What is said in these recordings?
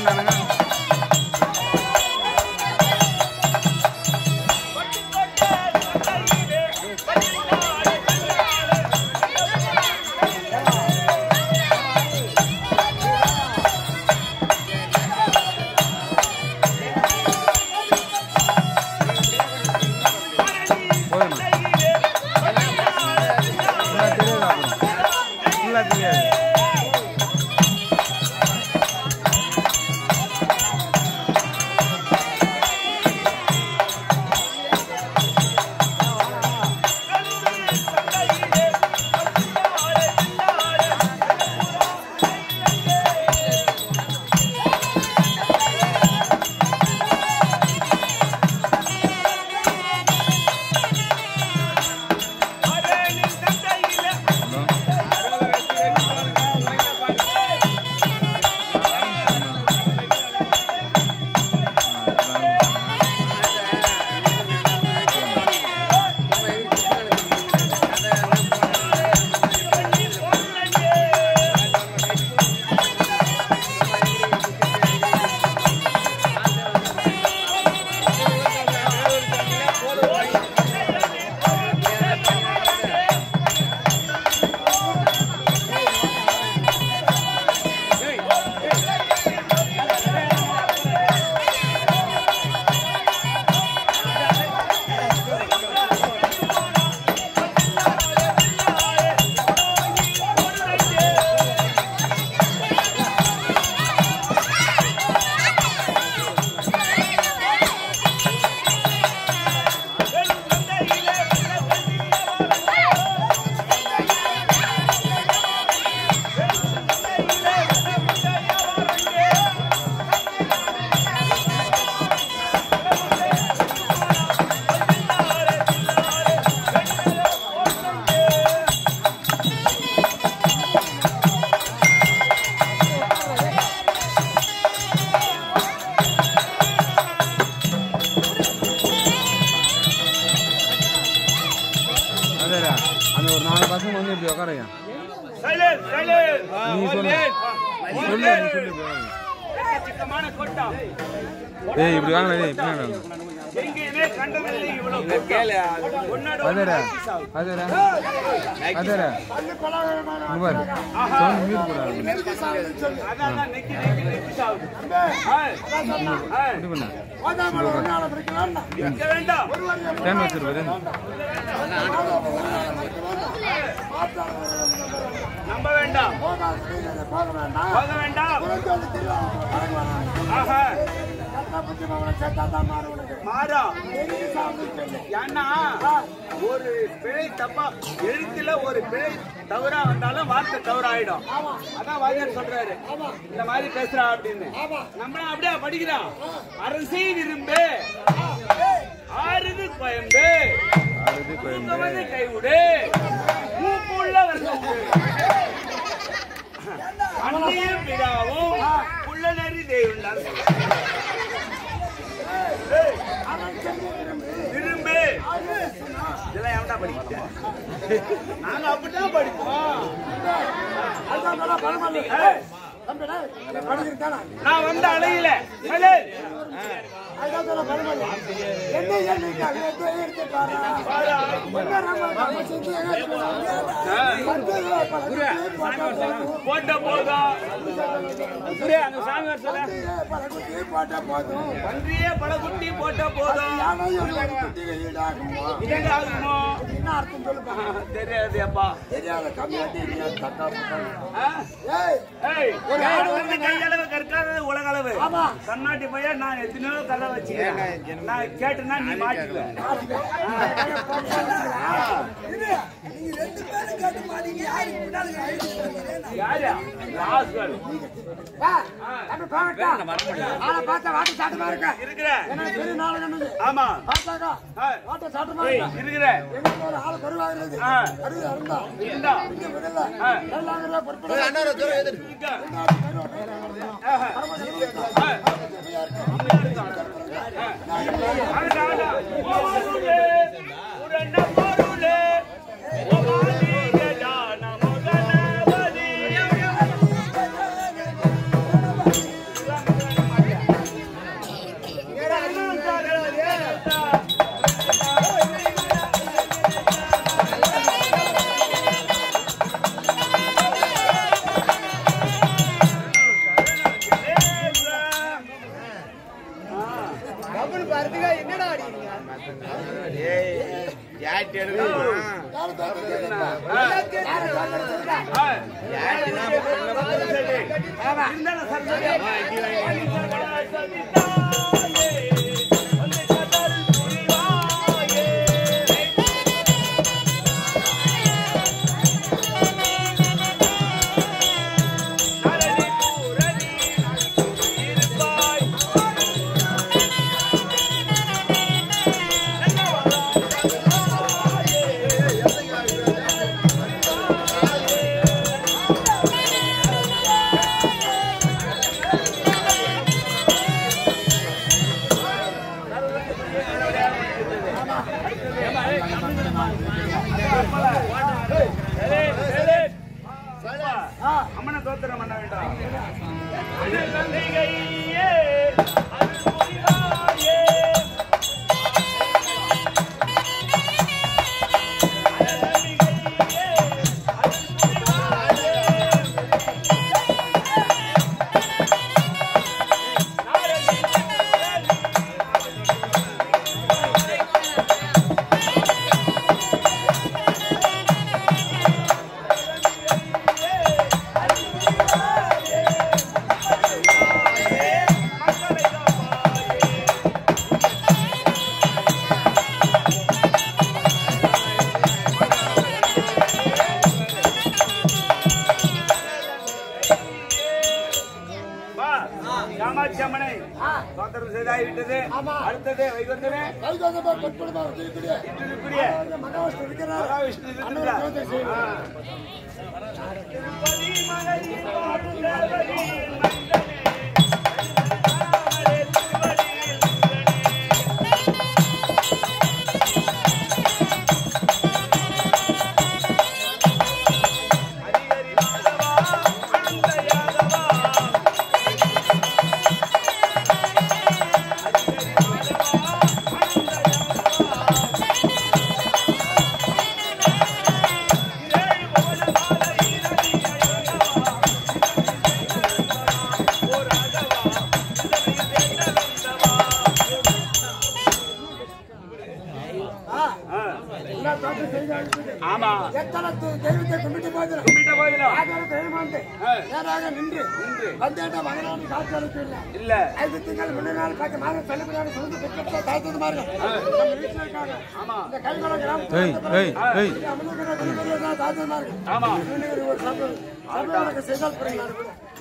மாட்டானுங்க போதுமா ஃபுல்லாக தெரியாது அப்புறம் ஃபுல்லாக தெரியாது அதேடா அந்த ஒரு நாலு பசங்க வந்து இப்படி உட்காருங்க நீ சொல்லு சொல்லு நீ சொல்லு இப்படி உட்காருங்க. ஏய் இப்படி வாங்க ஏய் இப்படி வாங்க அதேடா அதேடா அதேடா இங்க பாரு சவுண்ட் மியூட் போடாது இப்படி பண்ணு ஃபேன் வச்சிருப்பாரு நம்ப வேண்டாம் போக வேண்டாம் ஆஹா மாறா ஏன்னா ஒரு பிழை தப்பா எழுத்துல ஒரு பிழை தவறா வந்தாலும் வார்த்தை தவறாயிடும் அதான் வாத்தியார் சொல்றாரு இந்த மாதிரி பேசுறா அப்படின்னு நம்மள அப்படியே படிக்கிறான் அரசை விரும்பு ஆறுது பயம்பு ஆறுது கோயம்பு தூங்குவது கைவிடு மூப்புள்ள வருகிறது அன்னையும் பிதாவும் புள்ளநரி தேவன் விரும்பு இதெல்லாம் எவன்டா படிக்கிட்ட நாங்க அப்படிதான் படிப்போம் ஏய், நான் வந்த அலையில மேலே. போட்ட போதும் பன்றியே படகுட்டி போட்ட போதும் இதெங்க ஆகுமோ தெரியாது அப்பா கையளவு கற்காதது உலக அளவு கண்ணாட்டி பையன் நான் எத்தனையோ கதை வச்சுக்கிறேன் நான் கேட்டேன்னா நீ மாட்டிக்குவ யாரு ராஸ்கல் இருக்கிற ஆமா ஆ. ஏய், இருக்கிற ஆ. இந்தா. ஆ. இங்க. ஆஹா. ஆ. ஆடா, ஆடா. ஓவருளே, உரண்ட பொருளே, ஓவாலிகளான முகநவதி. ஏய், ஜாட்டி எடுக்கணுமா? யாரு தோத்து கேட்கணுமா? ஆ. யாரு தோத்து சொல்லுங்க. ஆ, ஜாட்டினா சரி. இருந்தாலும் சரி, சரி. அம்மனை தோத்திரம் பண்ண வேண்டாம் வா காமாட்சி அம்மனை தோத்திரம் செய்தாகிவிட்டது ஆமா. அடுத்தது வைகுந்தமே வைகுந்தமா பொற்புடமா வச்சிருக்கிறியே. இருக்கக்கூடிய அந்த மகாவிஷ்ணு இருக்கிறார். மகாவிஷ்ணு அன்னூர் இருக்கிறார். தோத்திரம் செய்யணும். ஆ. எல்லா தோத்திரம் செய்தாகிவிட்டது. ஆமா எத்தனை து- தெய்வத்தை கும்பிட்டு போகிறோம் கும்பிட்ட போதிலும் ஆதரவு தெய்வமாண்டு ஆ. நேராக நின்று நின்று. வந்தேட்ட மகனான காட்சி அளிக்கவில்லை இல்ல ஐந்து திங்கள் முன்ன நாள் பார்த்து மாதம் செல்லுபடியாக சுமந்து பெற்ற தாய்த்ததுமார்கள் நம்ம வீட்டில் இருக்காங்க ஆமா இந்த கைகுளம் ஏய் கிராமத்தில் ஏய் ஏய் அமர்ந்திருக்கிற திருப்பதியில் தாய்த்ததுமார்கள் ஆமா இன்னைக்கு ஒரு சபை சபையோட செய்தால் புரியுங்க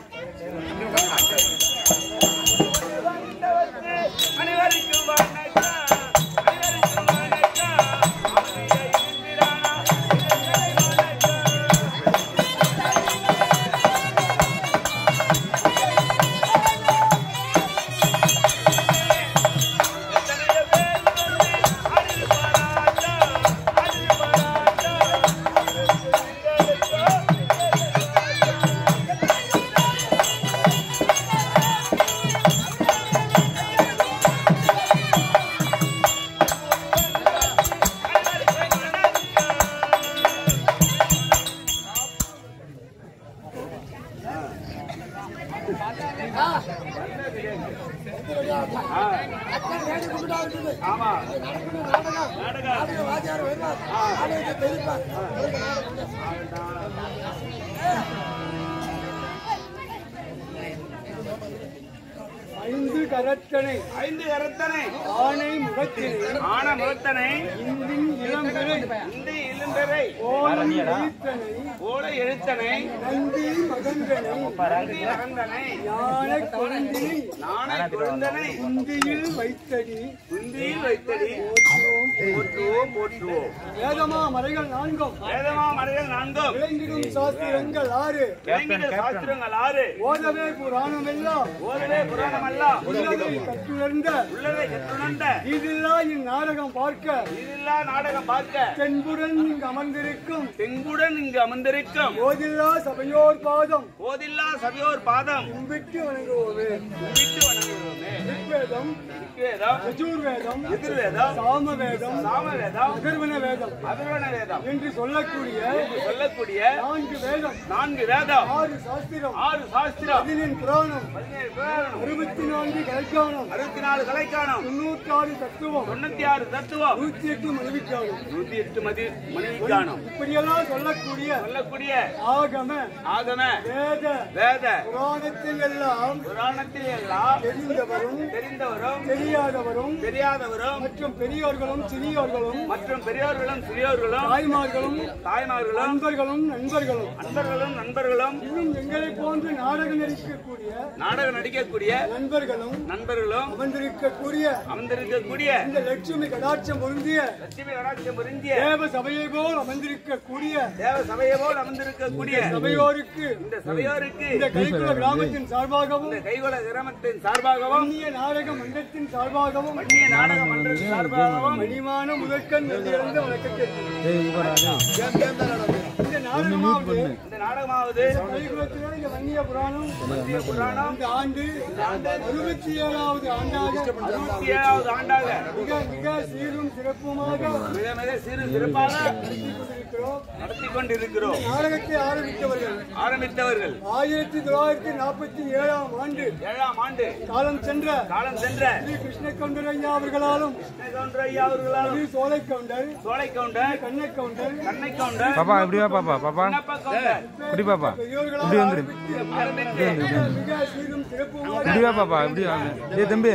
அனைவருக்கும் வணக்கம் அனைவருக்கும் வணக்கம் அமைதியை இருந்திரானா எத்தனையோ பேர் வந்து அடில் பாராட்டா அடில் பாராட்டா அத்தனை வேடி கும்பிட்டா இருக்குது ஆமா அது நடக்கணும் நாடகம் நாடகம். நாடக வாத்தியார் வருவார் நாடகத்தை தெரிவிப்பார் அதுக்கு நாடகம் ஐந்து கரத்தனை ஐந்து கரத்தனை ஆணை முகத்தினை ஆன முகத்தனை இந்தின் இளம்பிறை இந்த இளம்பெறை ஓலம் எழுத்தனை ஓலை எழுத்தனை நந்தி மகந்தனை நந்தி மகந்தனை ஞான கொழுந்தினை நாணை கொழுந்தனை குந்தியில் வைத்தடி குந்தியில் வைத்தடி போற்றுவோம் போற்றுவோம் வேதமா மறைகள் நான்கும் வேதமா மறைகள் நான்கும் விளங்கிடும் சாஸ்திரங்கள் ஆறு விளங்கிட சாஸ்திரங்கள் ஆறு ஓதவே புராணம் எல்லாம் ஓதவே புராணம் அல்ல உள்ளதை கற்றுணர்ந்த உள்ளதை கற்றுணர்ந்த இதில்லா இந்நாடகம் பார்க்க இதெல்லா நாடகம் பார்க்க தென்புடன் இங்கு அமர்ந்திருக்கும் தெங்குடன் இங்கு அமர்ந்திருக்கும் ஓதில்லா சபையோர் பாதம் போதில்லா சபையோர் பாதம் கும்பிட்டு வணங்குவோமே கும்பிட்டு வணங்குகிறோமே ரிக்வேதம் வேதம் வேதம் யஜூர் வேதம் எதிர்வேதம் சாம வேதம் சாம வேதம் அகர்வன வேதம் அதர்வண வேதம் என்று சொல்லக்கூடிய என்று சொல்லக்கூடிய நான்கு வேதம் நான்கு வேதம் ஆறு சாஸ்திரம் ஆறு சாஸ்திரம் பதினெண் புராணம் பதினேழு புராணம், அறுபத்தி நான்கு கலைக்கானம் அறுபத்தி நாலு கலைக்கானம் தொண்ணூற்றாறு தத்துவம் தொண்ணூத்தி ஆறு தத்துவம் நூத்தி எட்டு மனைவிக்கானம் நூத்தி எட்டு மதி மனைவிக்கானம் இப்படியெல்லாம் சொல்லக்கூடிய சொல்லக்கூடிய ஆகம ஆகம வேத வேத புராணத்தை எல்லாம் புராணத்தில் எல்லாம் தெரிந்தவரும் தெரிந்தவரும் தெரியாதவரும் தெரியாதவரும் மற்றும் பெரியோர்களும் சிறியோர்களும் மற்றும் பெரியோர்களும் சிறியோர்களும் தாய்மார்களும் தாய்மார்களும் நண்பர்களும் நண்பர்களும் நண்பர்களும் நண்பர்களும் இன்னும் எங்களை போன்று நாடகம் நடிக்கக்கூடிய நாடகம் நடிக்கக்கூடிய நண்பர்களும் நண்பர்களும் அமர்ந்திருக்கக்கூடிய அமர்ந்திருக்கக்கூடிய இந்த லட்சுமி கடாட்சம் பொருந்திய லட்சுமி கடாட்சியம் புரிஞ்சிய தேவ சபையை போல் அமர்ந்திருக்கக்கூடிய தேவ சபையை போல் அமர்ந்திருக்கக்கூடிய சபையோருக்கு இந்த சபையோருக்கு இந்த கைக்குல கிராமத்தின் சார்பாகவும் இந்த கைகொல கிராமத்தின் சார்பாகவும் அந்நிய நாடக மன்றத்தின் சார்பாகவும் மன்னிய நாடக மன்றத்தின் சார்பாகவும் மணிமான முதற்கண் நெல்லிறந்த வழக்கத்தை ஏய் இங்க பாரு, அது. இந்த நாடகமாவது இந்த நாடகமாவது கைகுலத்திலே இந்த வன்னிய புராணம் புராணம் இந்த ஆண்டு அறுபத்தி ஏழாவது ஆண்டாக அறுபத்தி ஏழாவது ஆண்டாக மிக மிக சீரும் சிறப்புமாக மிக மிக சிறு சிறப்பாக நடத்தி கொண்டிருக்கிறோம் நடத்தி கொண்டிருக்கிறோம் நாடகத்தை ஆரம்பித்தவர்கள் ஆரம்பித்தவர்கள் ஆயிரத்தி தொள்ளாயிரத்தி நாற்பத்தி ஏழாம் ஆண்டு ஏழாம் ஆண்டு காலம் சென்ற காலம் சென்ற ஸ்ரீ கிருஷ்ண கவுண்டர் ஐயா அவர்களாலும் கவுண்டர் ஐயா அவர்களாலும் ஸ்ரீ சோலை கவுண்டர் சோலை கவுண்டர் கண்ண கவுண்டர் கண்ணை கவுண்டர் பாப்பா இப்படி வா பாப்பா பாப்பா சின்னப்பா கவுண்டர் இப்படி பாப்பா பெரியோர்களால் இப்படி வந்துரு ஆரம்பித்து ஆரம்பித்து மிக மிக சீரும் சிறப்புமாக இப்படி வா பாப்பா இப்படி வாங்க ஏய் தம்பி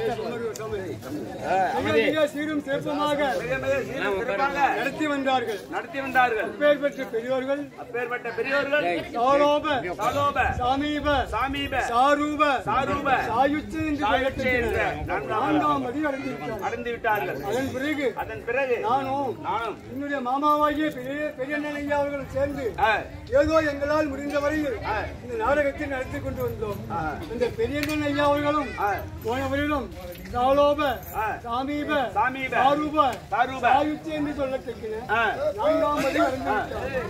மிக மிக சீரும் சிறப்புமாக மிக மிக சீரும் சிறப்பாக நடத்தி வந்தார்கள் நடத்தி வந்தார்கள் பெயர் பெற்ற பெரியோர்கள் அப்பேற்பட்ட பெரியோர்கள் சாலோப சாலோப சாமீப சாமீப சாரூப சாரூப சாயுச்சு என்று சாயுச்சு என்ற சொல்லப்படுகிற நான்காம் நான்காம் மதி அடைந்திருக்கிறார் அடைந்து விட்டார்கள் அதன் பிறகு அதன் பிறகு நானும் நானும் என்னுடைய மாமாவாகிய பெரிய பெரியண்ணன் ஐயா அவர்கள் சேர்ந்து ஆ, ஏதோ எங்களால் முடிந்த வரையில் இந்த நாடகத்தை நடத்தி கொண்டு வந்தோம் இந்த பெரியண்ணன் ஐயா அவர்களும் ஆ, போன வருடம் சாலோப ஆ. சாமீப சாமீப சாரூப சாரூப சாயுச்சு என்று சொல்லத்தக்கின ஆ, நான்காம் மதி அடைந்திருக்கிறார்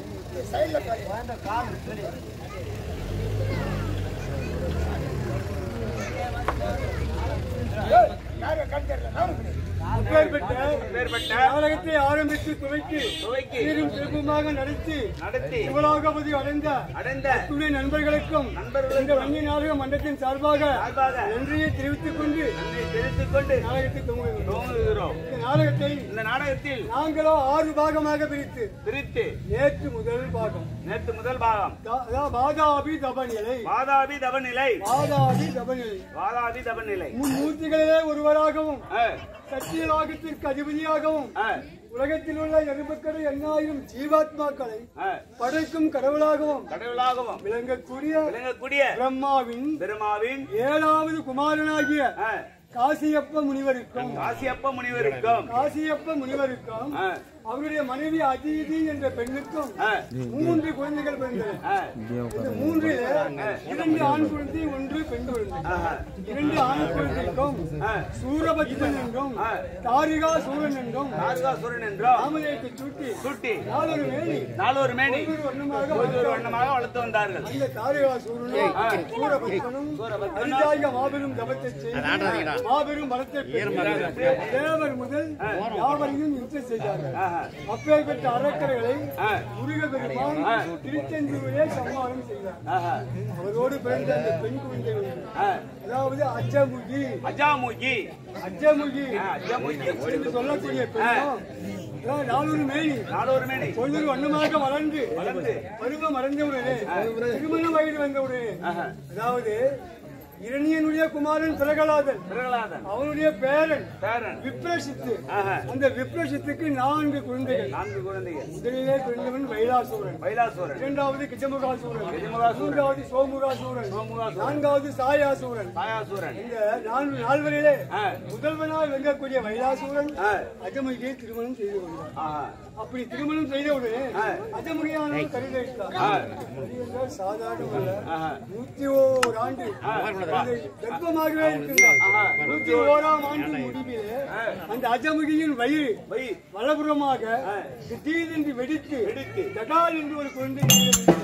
அப்பேற்பட்ட அப்பேற்பட்ட நாடகத்தை ஆரம்பித்து துவக்கி துவக்கி சீரும் சிறப்புமாக நடத்தி நடத்தி சிவலோகபதி அடைந்த அடைந்த துணை நண்பர்களுக்கும் நண்பர்களுக்கும் இந்த வங்கி நாடக மன்றத்தின் சார்பாக சார்பாக நன்றியை தெரிவித்துக் கொண்டு நன்மை தெரிவித்துக் கொண்டு நாடகத்தை துவங்குகிறோம் துவங்குகிறோம் இந்த நாடகத்தை இந்த நாடகத்தில் நாங்களோ ஆறு பாகமாக பிரித்து பிரித்து நேற்று முதல் பாகம் நேற்று முதல் பாகம் தா- அதாவது பாதாபி தபநிலை வாதாபி தவநிலை பாதாபி தபநிலை வாதாபி தவநிலை மும்மூர்த்திகளிலே ஒருவராகவும் ஆ, சத்தியலோகத்திற்கு அதிபதியாகவும் ஆ, உலகத்தில் உள்ள எறும்புக்கடை எண்ணாயிரம் ஜீவாத்மாக்களை ஆ. படைக்கும் கடவுளாகவும் கடவுளாகவும் விளங்கக்கூடிய விளங்கக்கூடிய பிரம்மாவின் பெருமாவின் ஏழாவது குமாரனாகிய ஆ, காசியப்ப முனிவருக்கும் காசியப்ப முனிவருக்கும் காசியப்ப முனிவருக்கும் ஆ, அவருடைய மனைவி அதிதி என்ற பெண்ணுக்கும் ஆ, மூன்று குழந்தைகள் பிறந்தன ஆ, இந்த மூன்றில் இரண்டு ஆண் குழந்தை ஒன்று பெண் குழந்தை ஆஹா, இரண்டு ஆண் குழந்தைக்கும் ஆ, சூரபத்மன் என்றும் ஆ. தாரிகா சூரன் என்றும் தாரகாசுரன் என்றும் ராமதேயத்தை சூட்டி சுட்டி நாலொரு வேணி நாலொரு மேனி ஒவ்வொரு வண்ணமாக ஒரு வண்ணமாக வளர்த்து வந்தார்கள் அந்த தாரிகா சூரனும் சூரபத்மனும் அரிதாய மாபெரும் தபத்தை செய்து மாபெரும் மரத்தை பெற்று தேவர் முதல் யாவரையும் யுத்தம் செய்தார்கள் ஆஹா, அப்பேற்பட்ட அறக்கரைகளை ஆ, முருக பெருமான் திருச்செந்தூரிலே சம்மானம் செய்தார் ஆஹா, அவரோடு பிறந்த அந்த பெண் குழந்தை ஒன்று. ஆ. அதாவது அஜமுகி அஜாமுகி அஜமுகி ஆ, அஜாமுகி என்று சொல்லக்கூடிய பெண்ணும் அதாவது நானூறு மேனி நாலொரு மேனி பொழுது வண்ணமாக வளர்ந்து வளர்ந்து பருவம் மறைந்தவுடனே திருமண வயது வந்தவுடனே ஆஹா, அதாவது இரணியனுடைய குமாரன் பிரகலாதன் பிரகலாதன் அவனுடைய பேரன் பேரன் விப்ரசித்து ஆஹா, அந்த விப்ரசித்துக்கு நான்கு குழந்தைகள் நான்கு குழந்தைகள் முதலிலே பிறந்தவன் வைலாசூரன் வைலாசுரன் இரண்டாவது கிஜமுகாசூரன் கிஜமுகாசூரன். மூன்றாவது சோமுகாசூரன் சோமுகாசுரன் நான்காவது சாயாசூரன் தாயாசுரன் இந்த நான்கு நால்வரிலே ஆ. முதல்வனாய் விளங்கக்கூடிய வைலாசூரன் ஆ, அஜமுகியை திருமணம் செய்து கொண்டார் ஆஹா, அப்படி திருமணம் செய்தவுடனே ஆ. அஜமுகியான கருதைத்தார் ஆ. என்றால் சாதாரணமல்ல ஆஹா, நூத்தி ஓர் ஆண்டு குழந்தை கர்ப்பமாகவே இருக்கின்றார் ஆஹா. நூத்தி ஓராம் ஆண்டு முடிவிலே அந்த அஜமுகியின் வயிறு வை வலப்புறமாக திடீரென்று வெடித்து வெடித்து தடால் என்று ஒரு குழந்தை வெளியே வந்தது.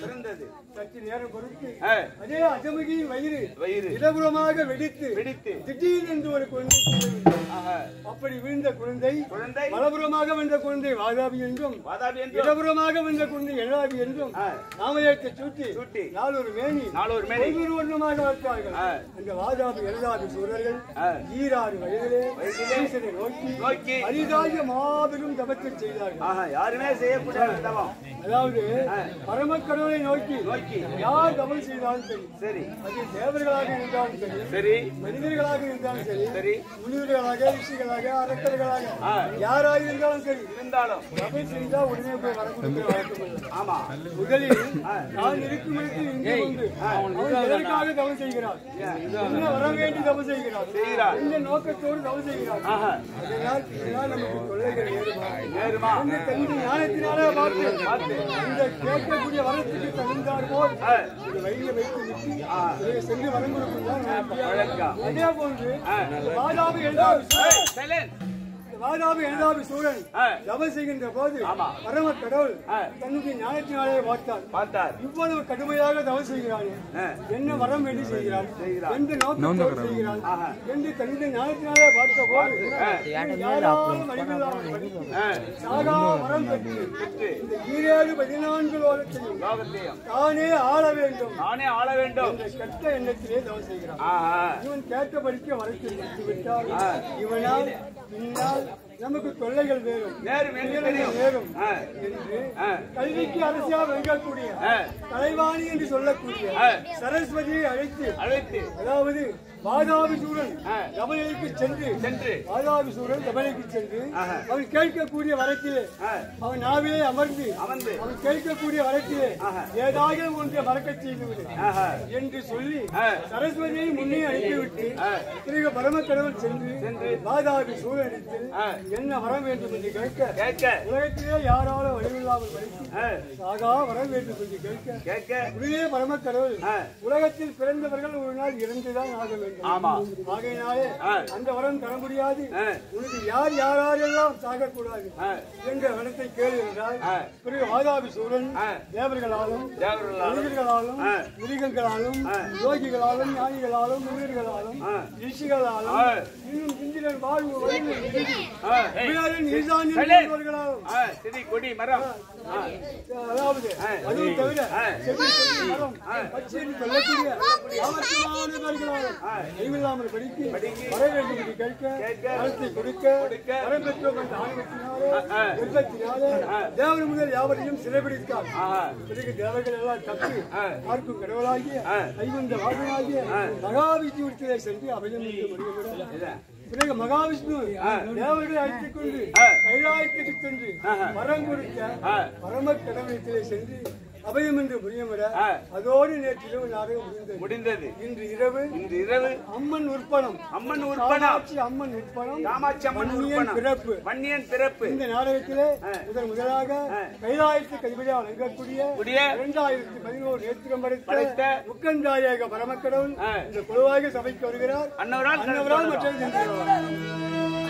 பிறந்தது சற்று நேரம் பொறுத்து ஆ, அதே அஜமுகியின் வயிறு வயிறு இடபுறமாக வெடித்து வெடித்து திடீரென்று ஒரு குழந்தை கீழே விழுந்தது. ஆஹா, அப்படி விழுந்த குழந்தை குழந்தை வலபுறமாக வந்த குழந்தை வாதாபி என்றும் வாதாபி என்று இடபுறமாக வந்த குழந்தை எழாபி என்றும் ஆ. நாமயத்தை சூட்டி சூட்டி. நாளொரு மேனி நாளொரு மேனி. ஒவ்வொரு ஒன்றுமாக வளர்த்தார்கள் ஆ. அந்த வாதாபி எழுதாபி சூரர்கள் ஆ. ஈராறு வயதிலே வயதிலே ஈசனை நோக்கி நோக்கி அரிதாய மாபெரும் தபத்தை செய்தார்கள் ஆஹா, யாருமே செய்யக்கூடிய தவம் அதாவது பரமக்கடவுளை நோக்கி நோக்கி யார் தவம் செய்தாலும் சரி சரி அது தேவர்களாக இருந்தாலும் சரி சரி மனிதர்களாக இருந்தாலும் சரி சரி முனிவர்களாக ரிஷிகளாக அரக்கர்களாக ஆ. யாராக இருந்தாலும் சரி இருந்தாலும் தபம் செய்தா உடனே போய் வர கொடுக்கிற வழக்கம் இல்லை. ஆமா முதலில் நான் இருக்கும் இடத்தில் இங்கே வந்து அவன் எதற்காக தவம் செய்கிறான் என்ன வர வேண்டி தவம் செய்கிறான் செய்கிறார். என்ன நோக்கத்தோடு தவம் செய்கிறான் ஆஹா, அதனால் இதனால் நமக்கு தொல்லைகள் ஏறுமா நேருமா அந்த தந்தை ஞானத்தினாலே பார்த்து இந்த கேட்கக்கூடிய வரத்துக்கு தகுந்தார் போல் ஆ, இது வழியை வைத்து விட்டு இதை சென்று வரம் கொடுக்கும் தான் வழக்கம். வழக்கம். அதே போன்று வாதாபி எழுதாபி ஏய், silence. வாதாபி எழுதாபி சூழன் ஆ, தவம் செய்கின்ற போது ஆமா. பரம கடவுள் ஆ. தன்னுடைய ஞானத்தினாலே பார்த்தார் பார்த்தார் இவ்வளவு கடுமையாக தவம் செய்கிறானே ஆ, என்ன வரம் வேண்டி செய்கிறான் செய்கிறான். எந்த நோக்கத்தோடு செய்கிறான் ஆஹா. என்று தன்னுடைய ஞானத்தினாலே பார்த்த போது ஆ, யாராலும் அறிவில்லாமல் படித்து ஆ, சாகா வரம் பெற்று பெற்று இந்த ஈரேழு பதினான்கு லோகத்தையும் லோகத்தையும் தானே ஆள வேண்டும் நானே ஆள வேண்டும் என்ற கெட்ட எண்ணத்திலே தவம் செய்கிறான் ஆஹா, இவன் கேட்டபடிக்கு வரத்தை கொடுத்து விட்டால் இவனால் பின்னால் நமக்கு தொல்லைகள் வேறும் நேரும் என்று தெரியும் நேரும் ஆ, என்று ஆ, கல்விக்கு அரசியா விளங்கக்கூடிய ஆ, கலைவாணி என்று சொல்லக்கூடிய ஆ. சரஸ்வதியை அழைத்து அழைத்து அதாவது வாதாபி சூரன் ஆ. கபலைக்கு சென்று சென்று வாதாபி சூரன் கபலைக்கு சென்று ஆஹா. அவன் கேட்கக்கூடிய வரத்திலே ஆ, அவன் நாவிலே அமர்ந்து அமர்ந்து அவன் கேட்கக்கூடிய வரத்திலே ஆஹா. ஏதாவது ஒன்றை மறக்கச் செய்துவிடு ஆஹா, என்று சொல்லி ஆ. சரஸ்வதியை முன்னே அனுப்பிவிட்டு ஆ. பிறகு பரமக்கடவுள் சென்று சென்று வாதாபி சூரனிடத்தில் ஆ. என்ன வர வேண்டும் என்று கேட்க கேட்க உலகத்திலே யாராலும் வழிவில்லாமல் படித்து ஆ, சாகா வர வேண்டும் என்று கேட்க கேட்க உடனே பரமக்கடவுள் ஆ. உலகத்தில் பிறந்தவர்கள் ஒரு நாள் இறந்துதான் ஆக வேண்டும் ஆமா. ஆகையினாலே ஆ. அந்த வரம் தர முடியாது ஆ. உனக்கு யார் யாரெல்லாம் சாகக்கூடாது ஆ, என்ற வரத்தை கேளு என்றால் ஆ. பிறகு வாதாபி சூரன் ஆ. தேவர்களாலும் தேவர்களாலும் மனிதர்களாலும் ஆ. மிருகங்களாலும் ஆ. யோகிகளாலும் ஞானிகளாலும் முனிவர்களாலும் ஆ. ரிஷிகளாலும் ஆ. இன்னும் சிந்திரன் வாழ்வு வலிமை விருதி ஆ, ஏய், விழாவின் ஈசான்யம் சரி. என்பவர்களாலும் ஆ, செடி கொடி மரம் ஆ, அதாவது அதுவும் தவிர ஆ. செடி கொடி மரம் பச்சை என்று சொல்லக்கூடிய சாமர்த்தியமானவர்களாலும் அறிவில்லாமல் படித்து வர வேண்டும் என்று கேட்க கேட்க, வரத்தை கொடுக்க கொடுக்க, வரம் பெற்றோம் என்ற ஆணவத்தினாலே ஆ. விருப்பத்தினாலே தேவர் முதல் யாவரையும் சிறைபிடித்தார் ஆஹா, பிறகு தேவர்கள் எல்லாம் தப்பி ஆ. பார்க்கும் கடவுளாகிய ஆ. கைவந்த வாகனாகிய மகாவிஷ்ணுவிடத்திலே சென்று அபயம் என்று முடிவுகிறார் இல்ல. பிறகு மகாவிஷ்ணு தேவர்களை அழைத்துக் கொண்டு ஆ. கைலாயத்துக்கு சென்று ஆஹா. வரம் கொடுக்க ஆ. பரம கடவுளத்திலே சென்று அபயம் என்று புரியவிட ஆ. அதோடு நேற்றிரவு நாடகம் முடிந்தது முடிந்தது இன்று இரவு இன்று இரவு அம்மன் உற்பணம் அம்மன் உற்பனம் காமாட்சி அம்மன் உற்பணம் காமாட்சி அம்மன் மன்னியன் உற்பனம் பிறப்பு வன்னியன் பிறப்பு இந்த நாடகத்திலே ஆ. முதல் முதலாக கைலாயத்து கைவிழா வழங்கக்கூடிய கூடிய இரண்டாயிரத்தி பதினோரு நேத்திரம் படைத்த படைத்த முக்கந்தாயக பரமக்கடவுள் ஆ. இந்த குழுவாக சபைக்கு வருகிறார் அன்னவரால் அன்னவரால் கலந்து மற்ற சென்றுகிறார்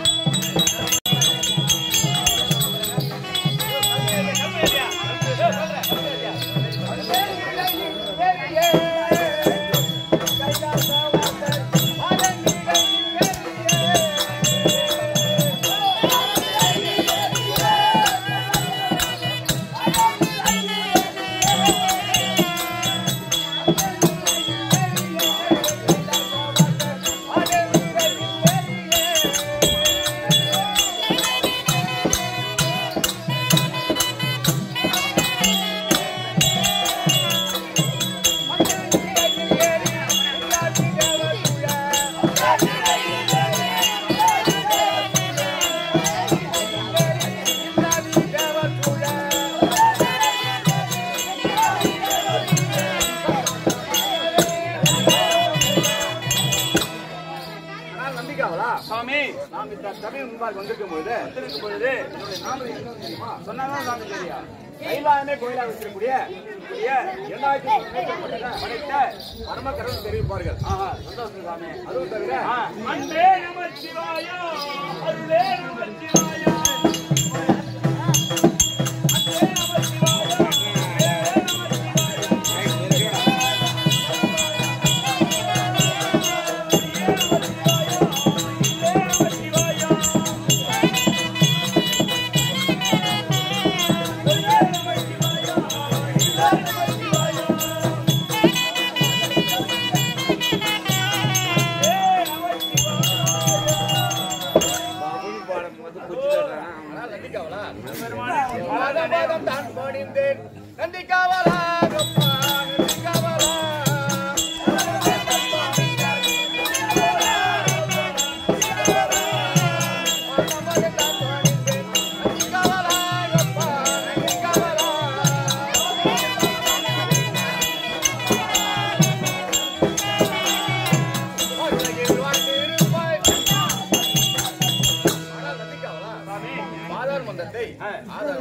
ஆனால் நம்பிக்காவலா சுவாமி நாம் இந்த சபை முன்பாக வந்திருக்கும் பொழுது வந்திருக்கும் பொழுது என்னுடைய நாமம் என்ன தெரியுமா சொன்னாதான் சாமி தெரியா கைலாயமே கோயிலா வச்சிருக்கக்கூடிய கூடிய இரண்டாயிரத்தி மேற்பட்ட படைத்த பரமக்கரன் தெரிவிப்பார்கள் ஆஹா சந்தோஷம் சாமி அதுவும் தவிர அன்றே நமச்சிவாயா அருளே நமச்சிவாயா அன்றே நமச்சிவாயா அருளே நமச்சிவாயா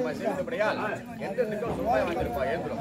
நம்ம செய்தபடியால் எந்த திக்கும் சும்மா வாங்கியிருப்பா ஏந்திரும்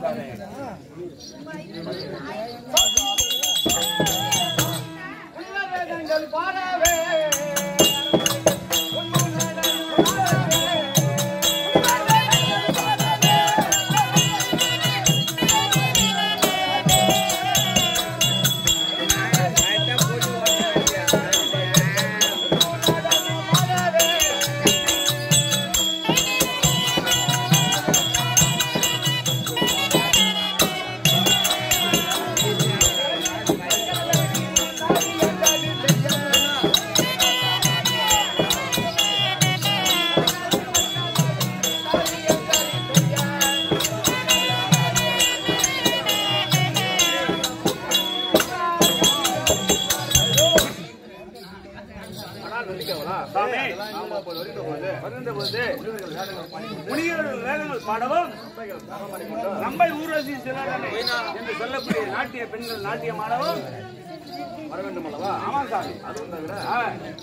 சாமி வருகின்ற பொழுது முனிவர்கள் வேதங்கள் பாடவும் நம்மை ஊர்வசி சிலரனை என்று சொல்லக்கூடிய நாட்டிய பெண்கள் நாட்டியம் ஆடவும் வர வேண்டும் அல்லவா ஆமா சாமி அதுவும் தவிர ஆ.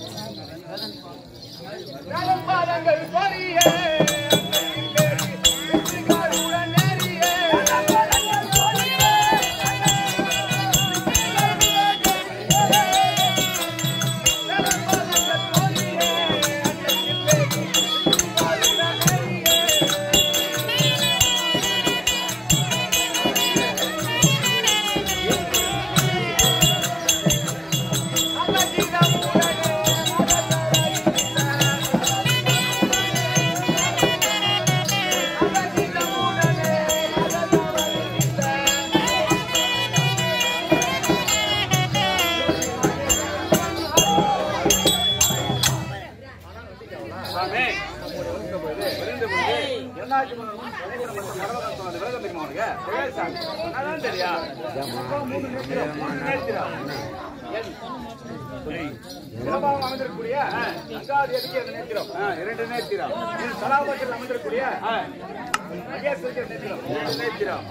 சாமி வருகின்ற பொழுது வருகின்ற பொழுது இரண்டாயிரத்தி மூணு தலைவர் மற்றும் கடவுள் சொன்னது விலகம் தெரியுமா உனக்கு தெரியாது சாமி அதான் தெரியா மூணு நேர்த்திரம் மூணு நேர்த்திரம் என் சிவபாகம் அமைந்திருக்கக்கூடிய அங்காதி எதுக்கு இரண்டு நேர்த்திரம் இரண்டு நேர்த்திரம் இது சலாபத்தில் அமைந்திருக்கக்கூடிய மகேஸ்வரிக்கு நேர்த்திரம் இரண்டு நேர்த்திரம்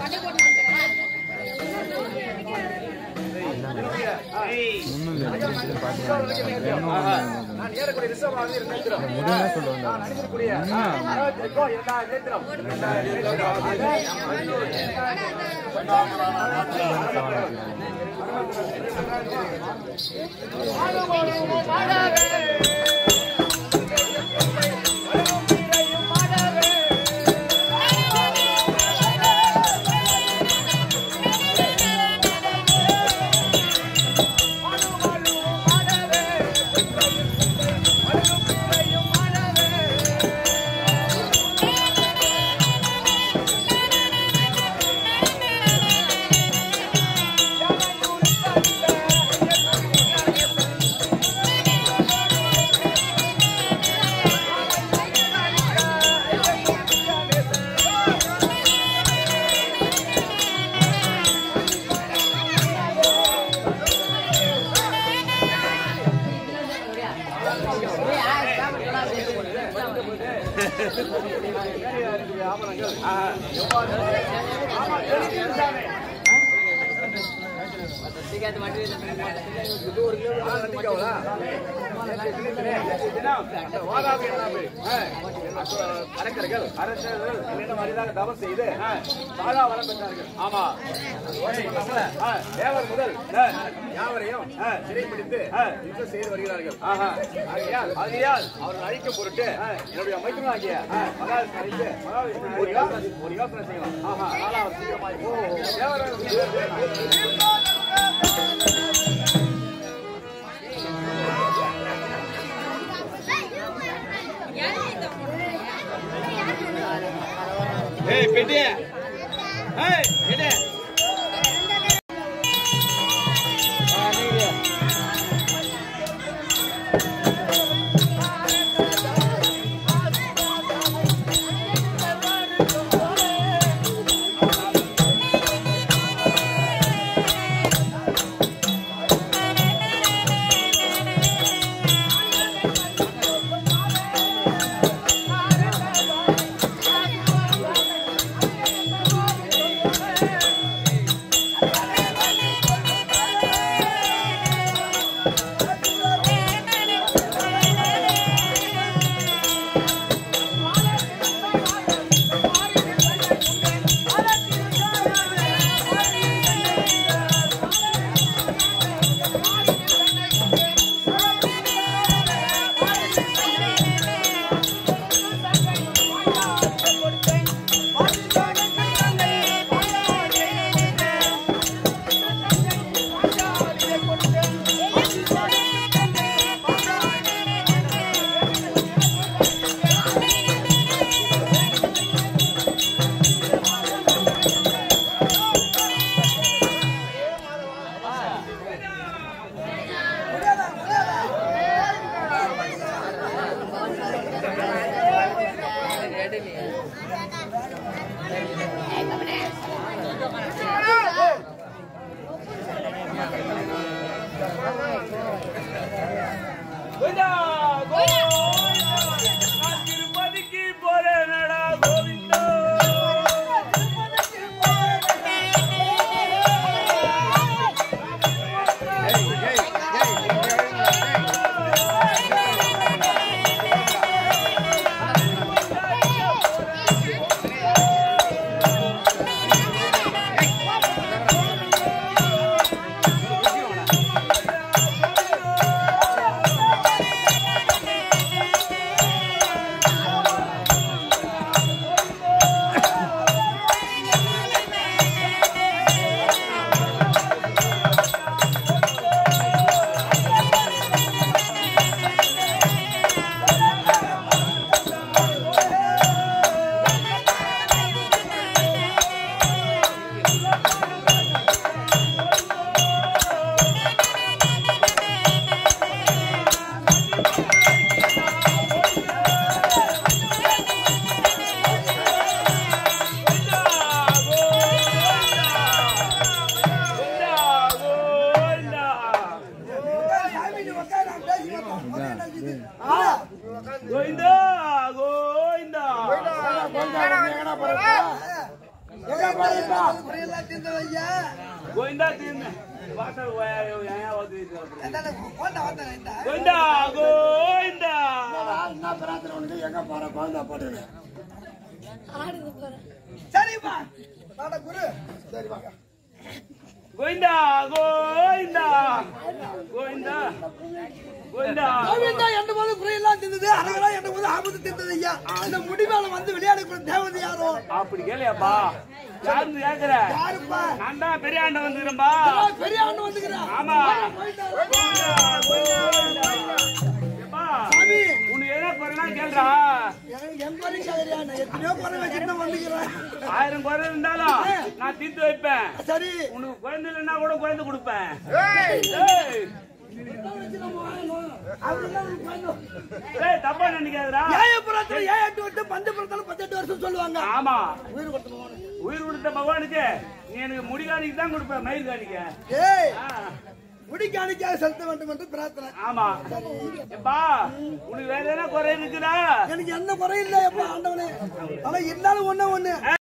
என்னுடைய, ஆ, ஆஹா. நான் ஏறக்கூடிய ரிசர்வாக இரண்டு நேர்த்திரம் நான் அணிந்திருக்கக்கூடிய அறுபத்திற்கும் இரண்டாயிரம் நேத்திரம். இரண்டாயிரம் நேத்திரம். ஆபரணங்கள் ஆஹா. எவ்வாறு? ஆமா, தெரியும் சாமி. ஆ, நந்திக்காவலா? தினம், அந்த வாதாபி என்னாது? ஆ, அரக்கர்கள் அரசர்கள் என்ன மாதிரிதாக தவம் செய்து சாதா வரம் பெற்றார்கள் ஆமா ஆ, தேவர் முதல் ஆ, யாவரையும் ஆ, சிறைப்பிடித்து ஆ, யுத்தம் செய்து வருகிறார்கள் ஆஹா. ஆகையால் ஆகையால் அவர்கள் அழிக்கும் பொருட்டு ஆ, என்னுடைய மைத்துனாகிய மகாவிஷ்ணு அழைத்து மகாவிஷ்ணு ஒரு யோசனை ஒரு யோசனை செய்யலாம் ஆஹா அதனால அவர் சீக்கிரமாக ஓ தேவர் ஏய் பெட்டி ஏய் பெட்டி சாமி நீ உட்காரு, நான் பேசி வைப்போம். உடனே என்ன இது? கோவிந்தா கோவிந்தா எங்கடா போறப்பா? எங்க போறப்பா? புரியல, தீர்ந்து வையா. கோவிந்தா தீர்ந்து வாசல் ஏன் வந்து அதானே, போண்டா, வந்தேன், இந்த. கோவிந்தா கோவிந்தா என்னடா, என்ன பிரார்த்தனை உனக்கு? எங்க போற? குழந்தை போட்டுக்கின்னு. சரிப்பா வாடா, குரு சரி வாங்க கோவிந்தா கோவிந்தா கோவிந்தா கோவிந்தா கோவிந்தா என்ற போது குறையெல்லாம் தீர்ந்தது அழகா என்ற போது ஆபத்து தீர்ந்தது ஐயா இந்த முடிவால வந்து விளையாடக்கூடிய தேவதை யாரோ அப்படி கேளியாப்பா யாருன்னு கேக்குற யாருப்பா நான் தான் பெரிய ஆண்ட வந்துக்கிறேன்பா நான் பெரிய ஆண்டு வந்துக்கிறேன் ஆமா போயிட்டு ஏப்பா, சாமி உனக்கு என்ன குறைனா கேள்றா எனக்கு எம்பரி சகரியா நான் எத்தனையோ குறை வச்சுட்டு வந்துக்கிறேன் ஆயிரம் குறை இருந்தாலும் நான் தீர்த்து வைப்பேன் சரி உனக்கு குழந்தை இல்லைன்னா கூட குழந்தை கொடுப்பேன் ஏய், ஏய், தப்பா நினைக்காதடா ஏயபுரத்துல ஏழு எட்டு வருஷம் பஞ்சபுரத்துல பத்தெட்டு வருஷம் சொல்லுவாங்க ஆமா உயிர் கொடுத்தணும் உயிர் கொடுத்த பகவானுக்கு நீ எனக்கு முடிகாணிக்கு தான் கொடுப்ப மயில் காணிக்க ஏய் ஆ, முடிக்காணிக்காக செலுத்த வேண்டும் என்று பிரார்த்தனை ஆமா எப்பா உனக்கு வேற எதனா குறை இருக்குதா எனக்கு எந்த குறையும் இல்லை எப்ப ஆண்டவனே ஆனா இருந்தாலும் ஒண்ணு ஒண்ணு